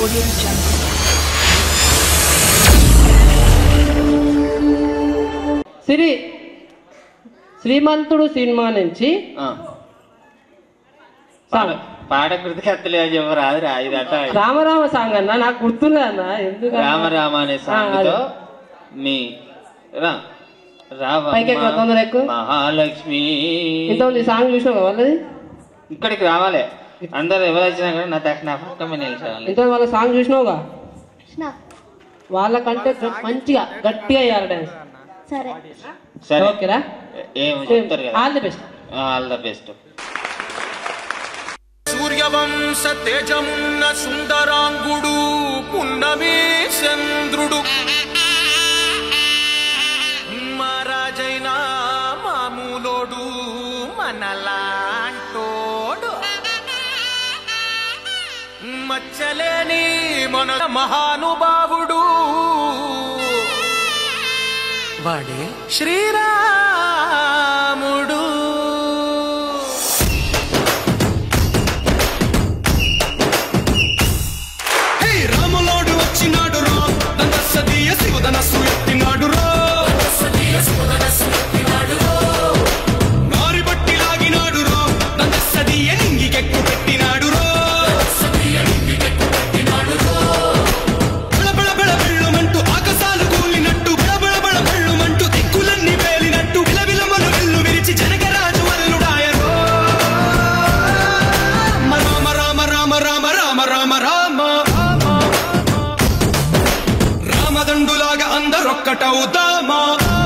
Audio Jungle. Siri Srimanthudu సినిమా నుంచి ఆ. పాట పాట కృతకత్తలే చెప్పరు అది రా ఇది అట్ట రామరామ సాంగ్ అన్న నాకు గుర్తులే అన్న ఎందుకు రామ రామ అనే సాంగ్ తో మీ రా రావ పైకి ఎక్కువ, తొందర ఎక్కువ. మహాలక్ష్మి ఇంతమంది సాంగ్ చూసినావు కదా వాళ్ళది ఇక్కడికి రావాలి అందరు ఎవరు వచ్చినా కూడా నా తక్షణ పక్కమే నిలిచాలి ఇంత వాళ్ళ సాంగ్ చూసినావుగా వాళ్ళకంటే గ- మంచిగా గట్టిగా వేయాలి డాన్స్ సరే సరే ఓకేరా ఏం చెప్తారు కదా all the best all the best సూర్యవంశ తేజమున్న సుందరాంగుడు పున్నమి చంద్రుడు మహారాజైన మామూలోడు మనలాంటోడు మచ్చలేని మన మహానుభావుడు వాడే శ్రీరాముడు హే రాములోడు వచ్చినాడు రో దండసదీయ శివధనస్సు ఎత్తినాడు రో నారి బట్టి లాగినాడు రో దండసదీయ నింగికెక్కు పెట్టినాడు రో బళబళ బళ బెళ్ళుమంటూ ఆకాశాలు కూలినట్టు బళబళ బళ బెళ్ళుమంటూ దిక్కులన్నీ వేలినట్టు విలవిలమలు వెల్లు విరిచి జనగరాజు అల్లుడాయరో రామ రామ రామ రామ రామ రామ రామ రామదండులాగా అందరొక్కటవుతామా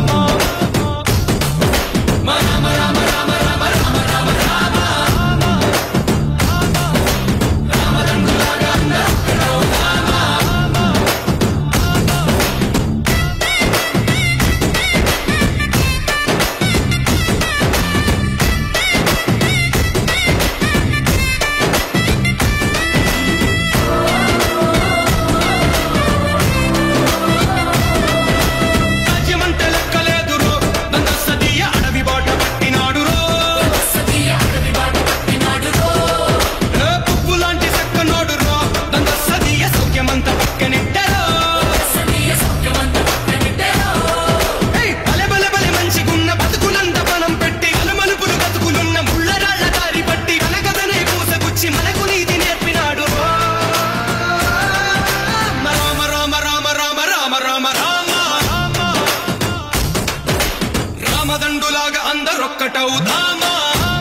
రాజ్యమంటే లెక్కలేదు రో దండసదీయ అడవి బాట పట్టినాడు రో ఏ పువ్వు లాంటి చక్కనోడు రో దండసదీయ సౌఖ్యమంత పక్కనెట్టరో ఏయ్, బలె బలె బలె మంచిగున్న బతుకులంత పణం పెట్టి అలుమలుపులు బతుకులున్న ముళ్ళరాళ్ళ దారి పట్టి కనకదనే పూసగుచ్చి మనకు నీతి నేర్పినాడు రో. రామ రామ రామ రామ రామ రామ రామ రామ రామదండులాగా అందరొక్కటవుదామా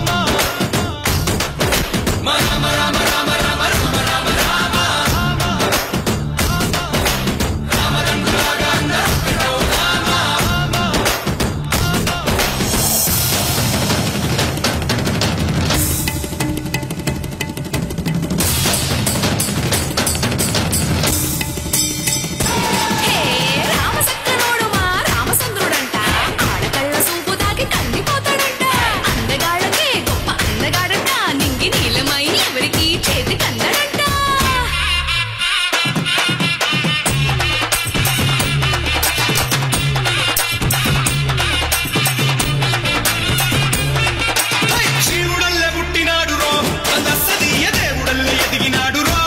రామ రామ రామ రామ రామ రామ రామ రామదండులాగా అందరొక్కటవుదామా హే రామసక్కనోడు మా రామచంద్రుడంట ఆడకళ్ళ సూపు తాకి కందిపోతాడంట అందగాళ్ళకే గొప్ప అందగాడంట నింగి నీలమై ఎవరికి చేతి కందడంట శివుడల్లే పుట్టినాడు రో దశదీయ దేవుడల్లే ఎదిగినాడు రో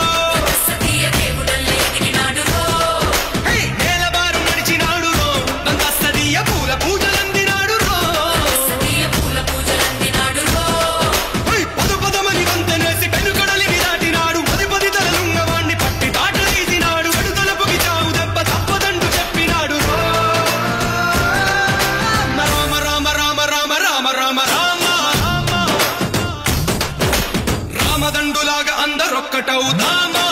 హే, నేలబారు నడిచినాడు రో దశదీయ పూల పూజలందినాడు రో హై, పదు పదమని వంతెనేసి పెనుకడలిని దాటినాడు పది పది తలలున్నవాణ్ణి పట్టి తాట తీసినాడు అడుదల పొగి చావు దెబ్బ తప్పదండు చెప్పినాడు రో. రామ రామ రామ రామ రామ రామ రామ రామ రామదండులాగా అందరొక్కటవుదామా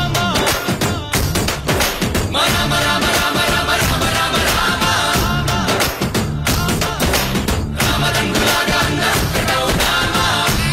రామ రామ రామ రామ రామ రామ రామ రామదండులాగా అందరొక్కటవుదామా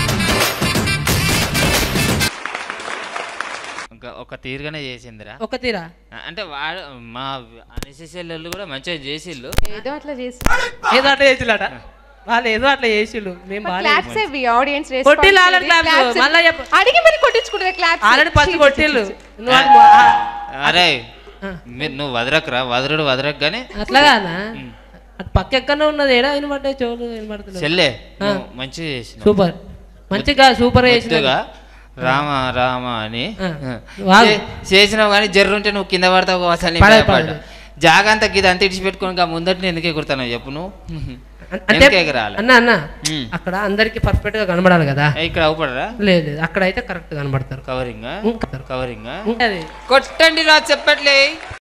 ఇంకా ఒక తీరుగానే చేసిందిరా ఒక తీరా అంటే వాడు మా అనిసేసేళ్ళు కూడా మంచిగా చేసిళ్ళు ఏదో అట్లా చేసి ఏదో అట్లా చేసిల్లట వాళ్ళు ఏదో అట్లా చేసిళ్ళు మేము బాగా క్లాప్స్ అవి ఆడియన్స్ కొట్టిల్లు already claps. మళ్ళా చెప్పు. అడిగి మరి కొట్టించుకుంటారు క్లాప్స్ ఆల్రెడీ పచ్చి కొట్టిళ్ళు నువ్వు అది మా- అరే మీరు నువ్వు వదరకురా వదరుడు వదరకు కానీ అట్లాగానా అటు పక్క ఎక్కడనే ఉన్నది ఏడా వినబడ్డాయి చెవులు వినబడుతుంది చెల్లె నువ్వు మంచిగా చేసినావు సూపర్ మంచిగా సూపర్ చేసిన ముద్దుగా రామ రామ అని ఆ. ఆ. వాగు. చే- చేసినావు కానీ జర్రుంటే నువ్వు కింద పడతావు అసలు నేను పడదు, భయపడ్డా. పడదు. జాగంతా గిది అంత ఇడిచి పెట్టుకుని ఇంకా ముందటి ఎందుకు ఎగురుతాను చెప్పు నువ్వు అంటే ఎందుకు ఎగరాలి అన్న అన్న ఉమ్. అక్కడ అందరికి పర్ఫెక్ట్ గా కనబడాలి కదా ఏ, ఇక్కడ అవుపడరా లేదు లేదు అక్కడ అయితే కరెక్ట్ కనబడతారు కవరింగ్ ఇంకా కవరింగ్ ఇంకా అది కొట్టండి రా చెప్పట్లే